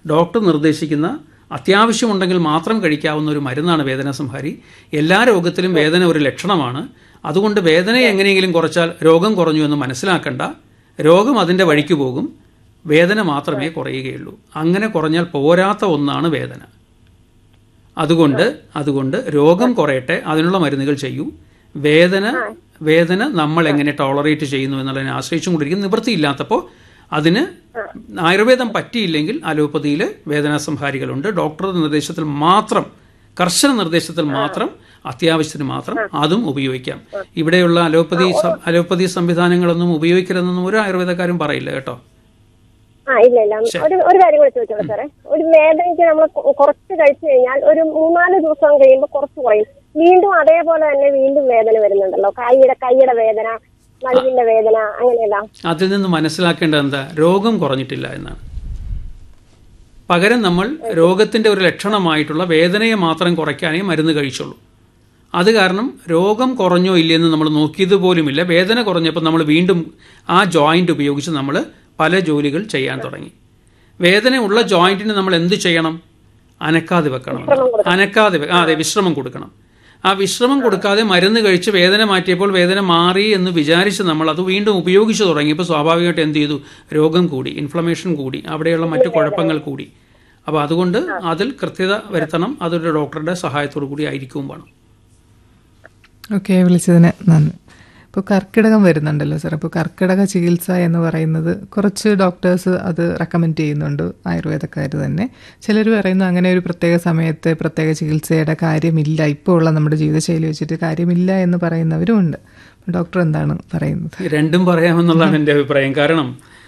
Doctor നിർദ്ദേശിക്കുന്ന അത്യാവശ്യമുണ്ടെങ്കിൽ മാത്രം കഴിക്കാവുന്ന ഒരു മരുന്നാണ് വേദന സംഹാരി എല്ലാ രോഗത്തിലും വേദന ഒരു ലക്ഷണമാണ് അതുകൊണ്ട് വേദന എങ്ങനെയെങ്കിലും കുറച്ചാൽ രോഗം കുറഞ്ഞു എന്ന് മനസ്സിലാക്കണ്ട രോഗം അതിൻ്റെ വഴിക്ക് പോകും വേദന മാത്രമേ കുറയുകയുള്ളൂ അങ്ങനെ കുറഞ്ഞാൽ പോരാത്ത ഒന്നാണ് വേദന അതുകൊണ്ട് അതുകൊണ്ട് രോഗം കുറയട്ടെ അതിനുള്ള മരുന്നുകൾ ചെയ്യൂ വേദന വേദന നമ്മൾ എങ്ങനെ ടോളറേറ്റ് ചെയ്യുന്നു എന്നുള്ളതിനെ ആശ്രയിച്ചും കൊണ്ടിരിക്കും നിവൃത്തിയില്ലാത്തപ്പോൾ അതിന് ആയുർവേദം പറ്റിയില്ലെങ്കിൽ അലോപ്പതിയിൽ വേദനാ സംഹാരികളുണ്ട് ഡോക്ടറുടെ നിർദ്ദേശത്തിൽ മാത്രം കർശന നിർദ്ദേശത്തിൽ മാത്രം അത്യാവശ്യത്തിന് മാത്രം അതും ഉപയോഗിക്കാം ഇവിടെയുള്ള അലോപ്പതി സം- അലോപ്പതി സംവിധാനങ്ങളൊന്നും ഉപയോഗിക്കരുതെന്നൊന്നും ഒരു ആയുർവേദക്കാരും പറയില്ല കേട്ടോ ആ ഇല്ല ഇല്ല ഒരു ഒരു കാര്യം കൂടി ചോദിച്ചോളൂ സാറേ ഒരു വേദനയ്ക്ക് നമ്മൾ കുറച്ച് കഴിച്ചു കഴിഞ്ഞാൽ ഒരു മൂന്നാല് ദിവസം കഴിയുമ്പോൾ കുറച്ച് കുറയും വീണ്ടും അതേപോലെ തന്നെ വീണ്ടും വേദന വരുന്നുണ്ടല്ലോ കൈയുടെ കൈയുടെ വേദന നടുവിന്റെ വേദന അങ്ങനെയല്ല അതിൽ നിന്ന് മനസ്സിലാക്കേണ്ടത് എന്താ രോഗം കുറഞ്ഞിട്ടില്ല എന്നാണ് പകരം നമ്മൾ രോഗത്തിന്റെ ഒരു ലക്ഷണമായിട്ടുള്ള വേദനയെ മാത്രം കുറയ്ക്കാനേ മരുന്ന് കഴിച്ചുള്ളൂ അത് കാരണം രോഗം കുറഞ്ഞോ ഇല്ലയെന്ന് നമ്മൾ നോക്കിയത് പോലുമില്ല വേദന കുറഞ്ഞപ്പോൾ നമ്മൾ വീണ്ടും ആ ജോയിന്റ് ഉപയോഗിച്ച് നമ്മൾ പല ജോലികൾ ചെയ്യാൻ തുടങ്ങി വേദന ഉള്ള ജോയിന്റിന് നമ്മൾ എന്ത് ചെയ്യണം അനക്കാതെ വെക്കണം അനക്കാതെ വെ- ആ, അതെ വിശ്രമം കൊടുക്കണം ആ വിശ്രമം കൊടുക്കാതെ മരുന്ന് കഴിച്ച് വേദന മാറ്റിയപ്പോൾ വേദന മാറി എന്ന് വിചാരിച്ച് നമ്മൾ അത് വീണ്ടും ഉപയോഗിച്ച് തുടങ്ങിയപ്പോൾ സ്വാഭാവികമായിട്ട് എന്ത് ചെയ്തു രോഗം കൂടി ഇൻഫ്ലമേഷൻ കൂടി അവിടെയുള്ള മറ്റു കുഴപ്പങ്ങൾ കൂടി അപ്പോൾ അതുകൊണ്ട് അതിൽ കൃത്യത വരുത്തണം അതൊരു ഡോക്ടറുടെ സഹായത്തോടു കൂടി ആയിരിക്കും വേണം ഓക്കെ വിളിച്ചതിന് നന്ദി ഇപ്പോൾ കർക്കിടകം വരുന്നുണ്ടല്ലോ സാർ അപ്പോൾ കർക്കിടക ചികിത്സ എന്ന് പറയുന്നത് കുറച്ച് ഡോക്ടേഴ്സ് അത് റെക്കമെൻഡ് ചെയ്യുന്നുണ്ട് ആയുർവേദക്കാർ തന്നെ ചിലർ പറയുന്നു അങ്ങനെ ഒരു പ്രത്യേക സമയത്ത് പ്രത്യേക ചികിത്സയുടെ കാര്യമില്ല ഇപ്പോൾ ഉള്ള നമ്മുടെ ജീവിതശൈലി വെച്ചിട്ട് കാര്യമില്ല എന്ന് പറയുന്നവരും ഉണ്ട് ഡോക്ടർ എന്താണ് പറയുന്നത് രണ്ടും പറയാമെന്നുള്ളതാണ് എൻ്റെ അഭിപ്രായം കാരണം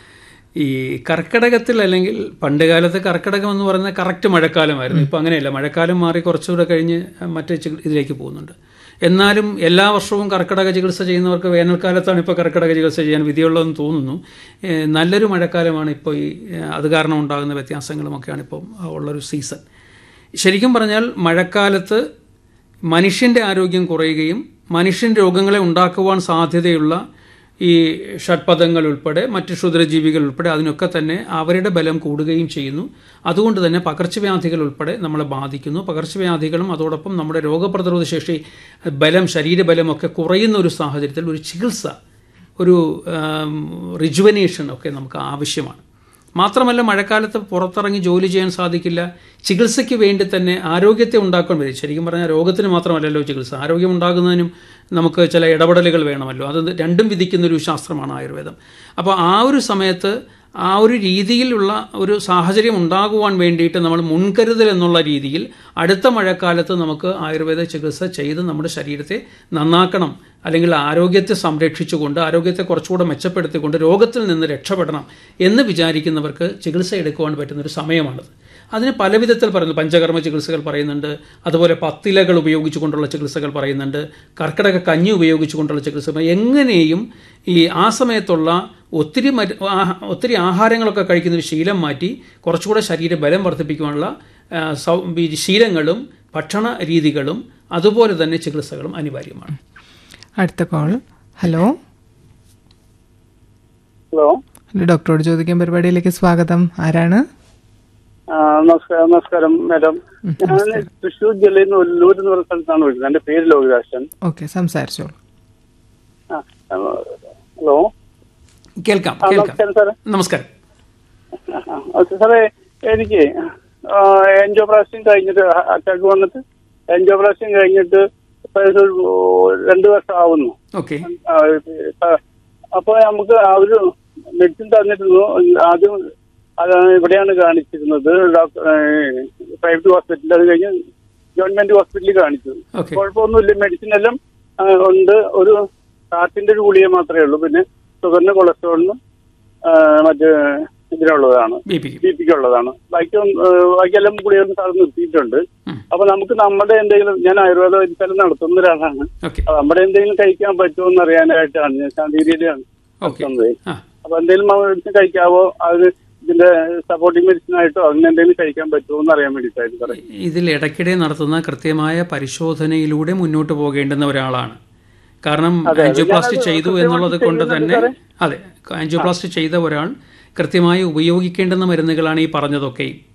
ഈ കർക്കിടകത്തിൽ അല്ലെങ്കിൽ പണ്ട് കാലത്ത് കർക്കിടകം എന്ന് പറയുന്നത് കറക്റ്റ് മഴക്കാലമായിരുന്നു ഇപ്പം അങ്ങനെയല്ല മഴക്കാലം മാറി കുറച്ചുകൂടെ കഴിഞ്ഞ് മറ്റേ ചി- ഇതിലേക്ക് പോകുന്നുണ്ട് എന്നാലും എല്ലാ വർഷവും കർക്കിടക ചികിത്സ ചെയ്യുന്നവർക്ക് വേനൽക്കാലത്താണ് ഇപ്പോൾ കർക്കിടക ചികിത്സ ചെയ്യാൻ വിധിയുള്ളതെന്ന് തോന്നുന്നു ഏഹ് നല്ലൊരു മഴക്കാലമാണ് ഇപ്പോൾ ഈ ഏഹ് അത് കാരണം ഉണ്ടാകുന്ന വ്യത്യാസങ്ങളുമൊക്കെയാണ് ഇപ്പോൾ ഉള്ളൊരു സീസൺ ശരിക്കും പറഞ്ഞാൽ മഴക്കാലത്ത് മനുഷ്യൻ്റെ ആരോഗ്യം കുറയുകയും മനുഷ്യൻ രോഗങ്ങളെ ഉണ്ടാക്കുവാൻ സാധ്യതയുള്ള ഈ ഷഡ്പഥങ്ങൾ ഉൾപ്പെടെ മറ്റ് ക്ഷുദ്രജീവികൾ ഉൾപ്പെടെ അതിനൊക്കെ തന്നെ അവരുടെ ബലം കൂടുകയും ചെയ്യുന്നു അതുകൊണ്ട് തന്നെ പകർച്ചവ്യാധികൾ ഉൾപ്പെടെ നമ്മളെ ബാധിക്കുന്നു പകർച്ചവ്യാധികളും അതോടൊപ്പം നമ്മുടെ രോഗപ്രതിരോധ ശേഷി ബലം ശരീരബലമൊക്കെ കുറയുന്ന ഒരു സാഹചര്യത്തിൽ ഒരു ചികിത്സ ഒരു റിജുവനേഷൻ ഒക്കെ നമുക്ക് ആവശ്യമാണ് മാത്രമല്ല മഴക്കാലത്ത് പുറത്തിറങ്ങി ജോലി ചെയ്യാൻ സാധിക്കില്ല ചികിത്സയ്ക്ക് വേണ്ടി തന്നെ ആരോഗ്യത്തെ ഉണ്ടാക്കാൻ വരും ശരിക്കും പറഞ്ഞാൽ രോഗത്തിന് മാത്രമല്ലല്ലോ ചികിത്സ ആരോഗ്യം ഉണ്ടാകുന്നതിനും നമുക്ക് ചില ഇടപെടലുകൾ വേണമല്ലോ അത് രണ്ടും വിധിക്കുന്ന ഒരു ശാസ്ത്രമാണ് ആയുർവേദം അപ്പോൾ ആ ഒരു സമയത്ത് ആ ഒരു രീതിയിലുള്ള ഒരു സാഹചര്യം ഉണ്ടാകുവാൻ വേണ്ടിയിട്ട് നമ്മൾ മുൻകരുതൽ എന്നുള്ള രീതിയിൽ അടുത്ത മഴക്കാലത്ത് നമുക്ക് ആയുർവേദ ചികിത്സ ചെയ്ത് നമ്മുടെ ശരീരത്തെ നന്നാക്കണം അല്ലെങ്കിൽ ആരോഗ്യത്തെ സംരക്ഷിച്ചുകൊണ്ട് ആരോഗ്യത്തെ കുറച്ചുകൂടെ മെച്ചപ്പെടുത്തിക്കൊണ്ട് രോഗത്തിൽ നിന്ന് രക്ഷപ്പെടണം എന്ന് വിചാരിക്കുന്നവർക്ക് ചികിത്സ എടുക്കുവാൻ പറ്റുന്ന ഒരു സമയമാണത് അതിന് പല വിധത്തിൽ പറയുന്നു പഞ്ചകർമ്മ ചികിത്സകൾ പറയുന്നുണ്ട് അതുപോലെ പത്തിലകൾ ഉപയോഗിച്ചുകൊണ്ടുള്ള ചികിത്സകൾ പറയുന്നുണ്ട് കർക്കിടക കഞ്ഞി ഉപയോഗിച്ചുകൊണ്ടുള്ള ചികിത്സ എങ്ങനെയും ഈ ആ സമയത്തുള്ള ഒത്തിരി മരു- ആഹ- ഒത്തിരി ആഹാരങ്ങളൊക്കെ കഴിക്കുന്ന ഒരു ശീലം മാറ്റി കുറച്ചുകൂടെ ശരീരബലം വർദ്ധിപ്പിക്കുവാനുള്ള ആ, സൗ- ഈ ശീലങ്ങളും ഭക്ഷണ രീതികളും അതുപോലെ തന്നെ ചികിത്സകളും അനിവാര്യമാണ് അടുത്ത കോൾ ഹലോ ഹലോ ഹലോ ഡോക്ടറോട് ചോദിക്കാൻ പരിപാടിയിലേക്ക് സ്വാഗതം ആരാണ് ആ, നമസ്കാരം നമസ്കാരം മാഡം ഞാൻ തൃശ്ശൂർ ജില്ലയിൽ നിന്ന് ഒല്ലൂർ എന്ന് പറഞ്ഞ സ്ഥലത്താണ് വിളിക്കുന്നത് എന്റെ പേര് ലോകിദാസൻ ഓക്കെ സംസാരിച്ചോളൂ ആ, ആ, ഹലോ കേൾക്കാം ആ, കേൾക്കാം നമസ്കാരം സാറേ നമസ്കാരം ആ, ആ, ഓക്കെ സാറേ എനിക്ക് എൻജോപ്ലാസ്റ്റിൻ കഴിഞ്ഞിട്ട് അറ്റാക്ക് വന്നിട്ട് എൻജോപ്ലാസ്റ്റിൻ കഴിഞ്ഞിട്ട് ഇപ്പൊ ഒരു രണ്ടു വർഷം ആവുന്നു ഓക്കെ ആ, ആ, അപ്പൊ നമുക്ക് അവര് മെഡിസിൻ തന്നിരുന്നു ആദ്യം അത് ഇവിടെയാണ് കാണിച്ചിരുന്നത് ഡോക്ടർ പ്രൈവറ്റ് ഹോസ്പിറ്റലിൽ അത് കഴിഞ്ഞ് ഗവൺമെന്റ് ഹോസ്പിറ്റലിൽ കാണിച്ചു ഓക്കെ കുഴപ്പമൊന്നുമില്ല മെഡിസിൻ എല്ലാം ആ, ഉണ്ട് ഒരു ഹാർട്ടിന്റെ ഒരു ഗുളിക മാത്രമേ ഉള്ളൂ പിന്നെ ഷുഗറിന് കൊളസ്ട്രോളിന് ആ, മറ്റ് ഇതിനുള്ളതാണ് ബി പി ബി പിക്ക് ഉള്ളതാണ് ബാക്കി ഒന്ന്, ആ, ബാക്കിയെല്ലാം ഗുളികളും സാർ നിർത്തിയിട്ടുണ്ട് ഉം. അപ്പൊ നമുക്ക് നമ്മുടെ എന്തെങ്കിലും ഞാൻ ആയുർവേദ വൈദ്യശാല നടത്തുന്ന ഒരാളാണ് ഓക്കെ അപ്പൊ നമ്മുടെ എന്തെങ്കിലും കഴിക്കാൻ പറ്റുമോ എന്ന് അറിയാനായിട്ടാണ് ഞാൻ ശാന്തിഗിരിയിലാണ് ഓക്കെ നടത്തുന്നത് ആ അപ്പൊ എന്തെങ്കിലും മെഡിസിൻ കഴിക്കാവോ അത് ഇതിന്റെ സപ്പോർട്ടിംഗ് മെഡിസിൻ ആയിട്ടോ അങ്ങനെ എന്തെങ്കിലും കഴിക്കാൻ പറ്റുമോ എന്ന് അറിയാൻ വേണ്ടിയിട്ടായിരുന്നു സാറേ ഇതിൽ ഇടയ്ക്കിടെ നടത്തുന്ന കൃത്യമായ പരിശോധനയിലൂടെ മുന്നോട്ട് പോകേണ്ടുന്ന ഒരാളാണ് കാരണം ആൻജിയോപ്ലാസ്റ്റി ഞാനത് ചെയ്തു കൃത്യമായിട്ട് എന്നുള്ളത് കൊണ്ട് ചെയ്യുന്നുണ്ട് തന്നെ അതെ ആൻജിയോപ്ലാസ്റ്റി ചെയ്ത ഒരാൾ കൃത്യമായി ഉപയോഗിക്കേണ്ടുന്ന മരുന്നുകളാണ് ഈ പറഞ്ഞതൊക്കെയും